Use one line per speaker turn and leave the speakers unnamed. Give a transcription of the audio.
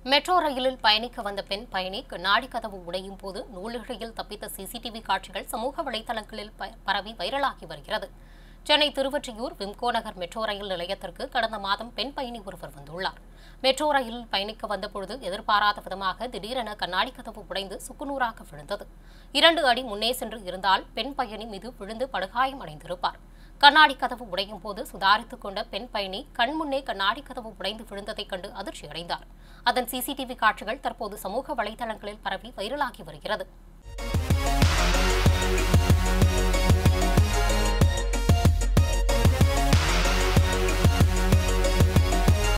metro ரயிலில் பயணிக்க வந்த பெண் பயணி கண்ணாடி கதவு உடையும் போது நூலிழையில் தப்பித்த சிசிடிவி காட்சிகள் சமூக வலைதளங்களில் ப- பரவி வைரலாகி வருகிறது Chennai Thiruvottiyur Wimco Nagar metro rail நிலையத்திற்கு கடந்த மாதம் பெண் பயணி ஒருவர் வந்துள்ளார் மெட்ரோ ரயிலில் பயணிக்க வந்தபொழுது எதிர்பாராத விதமாக திடீரென கண்ணாடி கதவு உடைந்து சுக்குநூறாக விழுந்தது இரண்டு அடி முன்னே சென்று இருந்தால் பெண் பயணி மீது விழுந்து படுகாயம் அடைந்திருப்பார் கண்ணாடி கதவு உடையும் போது சுதாரித்துக் கொண்ட பெண் பயணி கண்முன்னே கண்ணாடி கதவு உடைந்து விழுந்ததைக் கண்டு அதிர்ச்சியடைந்தார் அதன் சிசிடிவி காட்சிகள் தற்போது சமூக வலைதளங்களில் பரவி வைரலாகி வருகிறது